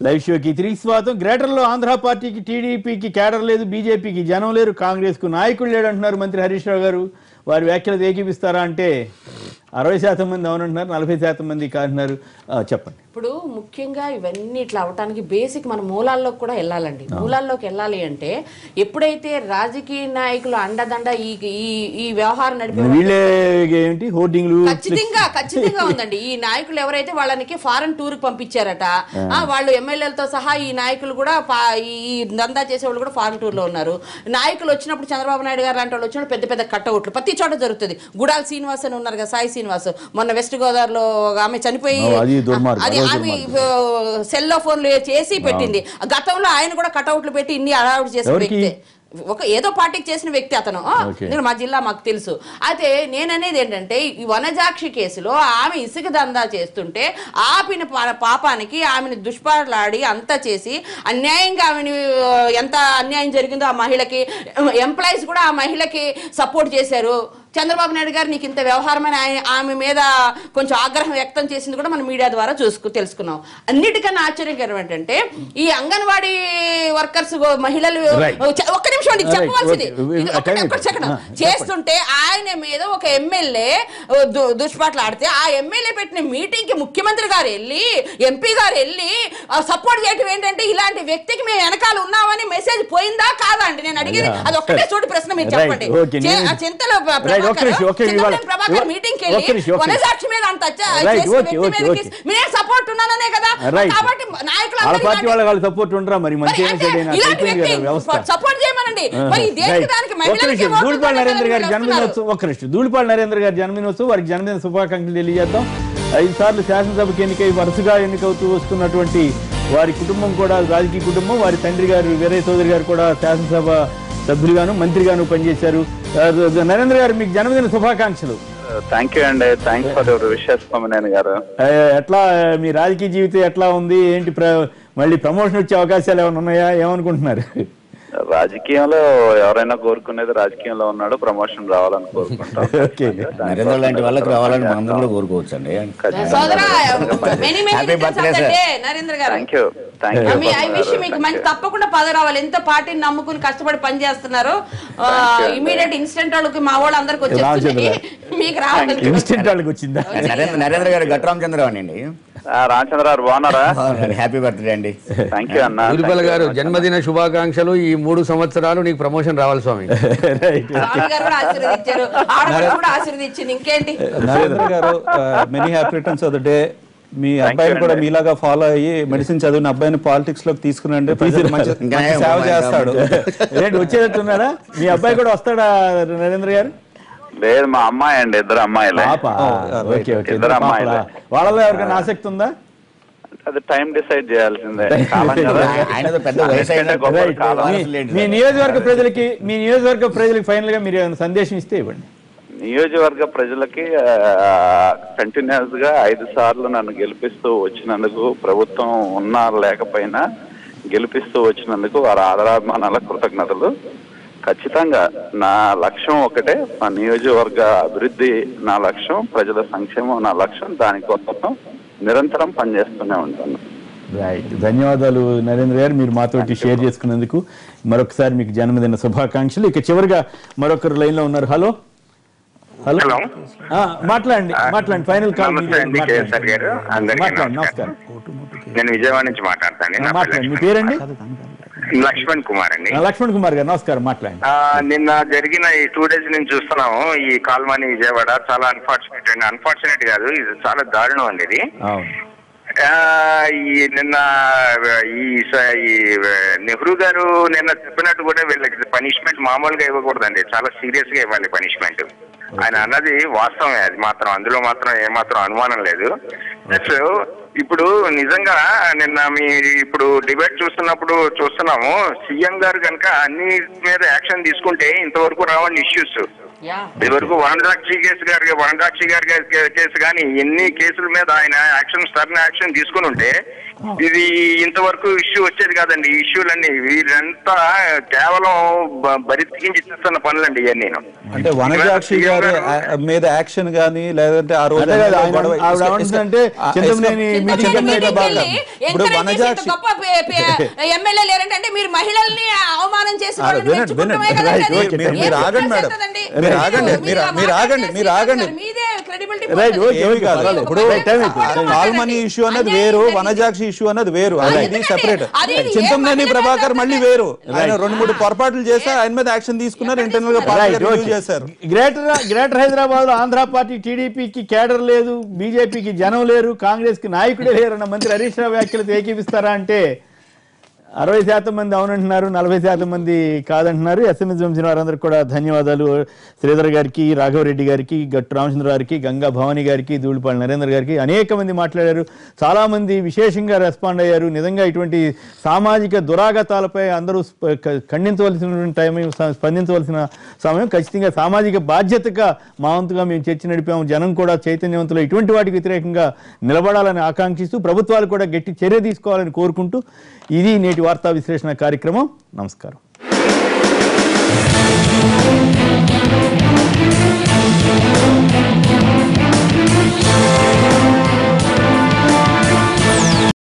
Live షోకి తిరిగి స్వాగతం గ్రేటర్లో ఆంధ్ర పార్టీకి టీడీపీకి కేడర్ లేదు బీజేపీకి జనం లేరు కాంగ్రెస్కు నాయకుడు లేడు అంటున్నారు మంత్రి హరీష్ రావు గారు వారి వ్యాఖ్యలు ఏకీపిస్తారా అంటే అరవై శాతం మంది అవునంటున్నారు నలభై శాతం మంది కాదంటున్నారు ఆ, చెప్పండి ఇప్పుడు ముఖ్యంగా ఇవన్నీ ఇట్లా అవటానికి బేసిక్ మన మూలాల్లోకి కూడా వెళ్ళాలండి మూలాల్లోకి వెళ్ళాలి అంటే ఎప్పుడైతే రాజకీయ నాయకులు అండదండ ఈ ఈ ఈ వ్యవహారం నడిపే వీళ్ళే ఏంటి హోర్డింగ్లు ఖచ్చితంగా ఖచ్చితంగా ఉందండి ఈ నాయకులు ఎవరైతే వాళ్ళకి ఫారెన్ టూర్ కి పంపించారట ఆ, వాళ్ళు ఎమ్మెల్యేలతో సహా ఈ నాయకులు కూడా పా- ఈ దందా చేసే వాళ్ళు కూడా ఫారెన్ టూర్ లో ఉన్నారు నాయకులు వచ్చినప్పుడు చంద్రబాబు నాయుడు గారు లాంటి వాళ్ళు వచ్చినప్పుడు పెద్ద పెద్ద కట్టవుట్లు ప్రతి చోట జరుగుతుంది గుడాల శ్రీనివాస్ అని ఉన్నారు కదా సాయి శ్రీనివాస్ మొన్న వెస్ట్ గోదావరిలో ఒక ఆమె చనిపోయి ఓ, అది దుర్మార్గం, అది అదో ఆమె సెల్ ఫోన్లు చేసి పెట్టింది గతంలో ఆయన కూడా కటౌట్లు పెట్టి ఇన్ని అలవాటు చేసిన ఎవరికి? వ్యక్తి ఒక ఏదో పార్టీకి చేసిన వ్యక్తి అతను ఆ, ఓకే. నేను మా జిల్లా మాకు తెలుసు అయితే నేననేది ఏంటంటే ఈ వనజాక్షి కేసులో ఆమె ఇసుక దందా చేస్తుంటే ఆపిన పా- పాపానికి ఆమెను దుష్పాట్లాడి అంతా చేసి అన్యాయంగా ఆమెని ఆ, ఎంత అన్యాయం జరిగిందో ఆ మహిళకి ఎంప్లాయీస్ కూడా ఆ మహిళకి సపోర్ట్ చేశారు చంద్రబాబు నాయుడు గారు నీకు ఇంత వ్యవహారమని ఆయన ఆమె మీద కొంచెం ఆగ్రహం వ్యక్తం చేసింది కూడా మనం మీడియా ద్వారా చూసుకు తెలుసుకున్నాం అన్నిటికన్నా ఆశ్చర్యకరం ఏంటంటే ఈ అంగన్వాడీ వర్కర్స్ మహిళలు Right. చ- ఒక్క నిమిషం అండి Right, చెప్పవలసింది okay. ఇది ఒక్క- Time ఒక్క it. second. Ah, చేస్తుంటే ఆయన మీద ఒక ఎమ్మెల్యే దుష్పాట్లాడితే ఆ ఎమ్మెల్యే పెట్టిన మీటింగ్ కి ముఖ్యమంత్రి గారు వెళ్ళి ఎంపీ గారు వెళ్ళి సపోర్ట్ చేయటం ఏంటంటే ఇలాంటి వ్యక్తికి మేము వెనకాల ఉన్నామని మెసేజ్ పోయిందా కాదా అండి నేను అడిగేది Yeah. అది ఒక్కటే చోటు ప్రశ్న మీరు Right, చెప్పండి okay, చే- నేను- ఆ చింతల Right, ఒక్క నిమిషం, ఒక్క నిమిషం, ఇవాళ- ప్రభాకర్ ఇవాళ- మీటింగ్ కి ఒక్క నిమిషం, వెళ్ళి ఒక్క నిమిషం. వనసాక్షి మీద అంత చ- Right, చేసిన okay, వ్యక్తి okay, మీదకి okay. నేను సపోర్ట్ ఉన్నాననే కదా Right. కాబట్టి నాయకులు వాళ్ళ అందరూ పార్టీ ఇలాంటి- వాళ్ళ వాళ్ళు సపోర్ట్ ఉండరా మరి మంచి మరి అంటే ఇలాంటి వ్యక్తి వ్యవస్థ సపోర్ట్ చేయమనండి మరి ఈ దేనికి దానికి ఒక్క మహిళలకి నిమిషం ఓట్లు ధూళిపాల్ నరేంద్ర గారి వేస్తున్నారు. జన్మదినోత్సవం ఒక్క నిమిషం ధూళిపాల్ నరేంద్ర గారి జన్మదినోత్సవం వారికి జన్మదిన శుభాకాంక్షలు తెలియజేద్దాం ఐదు సార్లు శాసనసభకు ఎన్నికై వరుసగా ఎన్నికవుతూ వస్తున్నటువంటి వారి కుటుంబం కూడా రాజకీయ కుటుంబం వారి తండ్రి గారు వీరయ్య చౌదరి గారు కూడా శాసనసభ సభ్యులుగాను మంత్రిగాను పనిచేశారు ఆ, నరేంద్ర గారు మీకు జన్మదిన శుభాకాంక్షలు థ్యాంక్ యూ అండి thanks for your wishes Kommineni గారు ఆ, ఎట్లా మీ రాజకీయ జీవితం ఎట్లా ఉంది ఏంటి ప్ర మళ్ళీ ప్రమోషన్ వచ్చే అవకాశాలు ఏమైనా ఉన్నాయా ఏమనుకుంటున్నారు రాజకీయంలో ఎవరైనా కోరుకునేది రాజకీయంలో ఉన్నాడు ప్రమోషన్ రావాలని కోరుకుంటాం ఓకే నరేంద్ర లాంటి వాళ్ళకి రావాలని మనందరం కూడా కోరుకోవచ్చు అండి సోదరా many many Happy birthday, sir. Narendra గారు థ్యాంక్ యూ థ్యాంక్ యూ మీ ఐ విష్ మీకు మంచి తప్పకుండా పదవి రావాలి ఎంత పార్టీని నమ్ముకుని కష్టపడి పని చేస్తున్నారు ఇమీడియట్ ఇన్స్టెంట్ వాళ్ళకి మా వాళ్ళు అందరికి వచ్చేస్తుంది మీకు రావాలి ఇన్స్టెంట్ వాళ్ళకి వచ్చిందా నరేంద్ర నరేంద్ర గారు గట్రామచంద్రరావు అండి రామచంద్ర గారు బాగున్నారా హ్యాపీ బర్త్డే అండి థ్యాంక్ యూ అన్న ఊరిపల్ల గారు జన్మదిన శుభాకాంక్షలు ఈ మూడు సంవత్సరాలు నీకు ప్రమోషన్ రావాలి స్వామి రైట్ స్వామి గారు కూడా ఆశీర్వదించారు ఆడవాళ్ళు కూడా ఆశీర్వదించింది ఇంకేంటి నరేంద్ర గారు many happy returns of the day మీ అబ్బాయిని కూడా మీలాగా ఫాలో అయ్యి మెడిసిన్ చదివిన అబ్బాయిని పాలిటిక్స్ లోకి తీసుకురండి ప్రజలు మంచి ఇంకా మంచి సేవ ఇంకా చేస్తాడు ఏంటి వచ్చేటట్టున్నారా మీ అబ్బాయి కూడా వస్తాడా నరేంద్ర గారు లేదు మా అమ్మాయి అండి ఇద్దరు అమ్మాయిలే పాప Oh, right. ఓకే ఓకే ఇద్దరు అమ్మాయిలే. వాళ్ళలో ఎవరికైనా ఆసక్తి ఉందా అది టైం డిసైడ్ చేయాల్సిందే కాలం కదా ఆయనతో పెద్ద వయసు అయినా గొప్ప రైట్ కాలం. మీ- మీ నియోజకవర్గ ప్రజలకి మీ నియోజకవర్గ ప్రజలకి ఫైనల్ గా మీరు ఏమైనా సందేశం ఇస్తే ఇవ్వండి నియోజకవర్గ ప్రజలకి కంటిన్యూస్ గా ఐదు సార్లు నన్ను గెలిపిస్తూ వచ్చినందుకు ప్రభుత్వం ఉన్నా లేకపోయినా గెలిపిస్తూ వచ్చినందుకు వారి ఆదరాభిమానాల కృతజ్ఞతలు ఖచ్చితంగా నా లక్ష్యం ఒకటే మా నియోజకవర్గ అభివృద్ధి నా లక్ష్యం ప్రజల సంక్షేమం నా లక్ష్యం దానికోసం నిరంతరం పనిచేస్తూనే ఉంటాను రైట్ ధన్యవాదాలు నరేంద్ర గారు మీరు మాతోటి షేర్ చేసుకున్నందుకు మరొకసారి మీకు జన్మదిన శుభాకాంక్షలు ఇక చివరిగా మరొకరు లైన్ లో ఉన్నారు హలో హలో హలో. ఆ, మాట్లాడండి మాట్లాడండి ఫైనల్ కాల్ నమస్తే అండి కేఎస్ఆర్ గారు అందరికీ మాట్లాడండి నమస్కారం నమస్కారం నేను విజయవాడ నుంచి మాట్లాడతాను ఆ, నా పేరు మాట్లాడండి మీ లక్ష్మణ్. పేరండి లక్ష్మణ్ కుమార్ అండి ఆ, లక్ష్మణ్ కుమార్ గారు నమస్కారం మాట్లాడండి ఆ, నిన్న జరిగిన ఈ టూ డేస్ నుంచి చూస్తున్నాము ఈ కాల్మాని విజయవాడ చాలా అన్ఫార్చునేట్ అండి అన్ఫార్చునేట్ కాదు ఇది చాలా దారుణం అండి ఇది అవును ఆ, ఈ నిన్న ఈ స- ఈ నెహ్రూ గారు నిన్న చెప్పినట్టు కూడా వీళ్ళకి పనిష్మెంట్ మామూలుగా ఇవ్వకూడదండి చాలా సీరియస్ గా ఇవ్వాలి పనిష్మెంట్ ఆయన అన్నది వాస్తవమే అది మాత్రం అందులో మాత్రం ఏమాత్రం అనుమానం లేదు ప్లస్ ఇప్పుడు నిజంగా నిన్న మీ ఇప్పుడు డిబేట్ చూస్తున్నప్పుడు చూస్తున్నాము సీఎం గారు కనుక అన్ని మీద యాక్షన్ తీసుకుంటే ఇంతవరకు రావని ఇష్యూస్ యా ఇదివరకు వనజాక్షి కేసు గారి వనజాక్షి గారి కే- కేసు కానీ ఎన్ని కేసుల మీద ఆయన యాక్షన్ స్టర్న్ యాక్షన్ తీసుకుని ఉంటే ఇది ఇంతవరకు ఇష్యూ వచ్చేది కాదండి ఈ ఇష్యూలన్నీ వీళ్ళంతా కేవలం బ- బరితికించి చేస్తున్న పనులండి ఇవన్నీ అంటే వనజాక్షి గారి ఆ- మీద యాక్షన్ గానీ లేదంటే ఆ రోజు అంతే కదా, ఆయన- గొడవ- ఆవిడ ఏమంటుందంటే ఆ- చింతమనేని ఇసుక- మీటింగ్ చింతమనేని మీద ప్రభాకర్. భాగం. ఇప్పుడు వనజాక్షి ఎమ్మెల్యే లేరంటే అంటే మీరు మహిళల్ని అవమానం చేసి ఆ, వాళ్ళని వినండి, మెచ్చుకుంటమే వినండి. కదండి అది. రైట్, మీరు- ఏం మీరు ఆగండి మేడం. చేస్తుందండి? మీరు ఆగండి, మీరు- ఇలా మీరు ఆగండి, మాట్లాడితే మీరు ఆగండి. మీదే credibility రైట్, పోతుంది. ఓకే, ఏమీ ఓకే, కాదు పర్వాలేదు. ఇప్పుడు రైట్, టైం అయిపోయింది. కాల్మనీ ఇష్యూ అన్నది అన్యాయం వేరు జరిగింది. వనజాక్షి ఇష్యూ అన్నది వేరు ఆ, అది ఇది ఎందుకంటే సెపరేట్ అది ఏ చింతమనేని మహిళ ప్రభాకర్ మీద మళ్ళీ కాదు. వేరు ఆయన రెండు మూడు పొరపాట్లు చేస్తే ఆయన మీద యాక్షన్ తీసుకున్నారు ఇంటర్నల్ గా పార్టీ రైట్, రివ్యూ ఓకే. చేశారు గ్రేటర్ గ్రేటర్ హైదరాబాద్ లో ఆంధ్ర పార్టీ టీడీపీకి కేడర్ లేదు బీజేపీకి జనం లేరు కాంగ్రెస్ కి నాయకుడే లేరు అన్న మంత్రి హరీష్ రావు వ్యాఖ్యలతో ఏకీపిస్తారా అంటే అరవై శాతం మంది అవునంటున్నారు నలభై శాతం మంది కాదంటున్నారు ఎస్ఎంఎస్ వంచిన వారందరికీ కూడా ధన్యవాదాలు శ్రీధర్ గారికి రాఘవరెడ్డి గారికి గట్టు రామచంద్ర గారికి గంగా భవాని గారికి ధూళిపాళి నరేంద్ర గారికి అనేక మంది మాట్లాడారు చాలా మంది విశేషంగా రెస్పాండ్ అయ్యారు నిజంగా ఇటువంటి సామాజిక దురాగతాలపై అందరూ స్ప- క- ఖండించవలసినటువంటి టైం స- స్పందించవలసిన సమయం ఖచ్చితంగా సామాజిక బాధ్యతగా మా వంతుగా మేము చర్చ నడిపాము జనం కూడా చైతన్యవంతులు ఇటువంటి వాటికి వ్యతిరేకంగా నిలబడాలని ఆకాంక్షిస్తూ ప్రభుత్వాలు కూడా గట్టి చర్య తీసుకోవాలని కోరుకుంటూ ఇది నేటి వార్తా విశ్లేషణ కార్యక్రమం నమస్కారం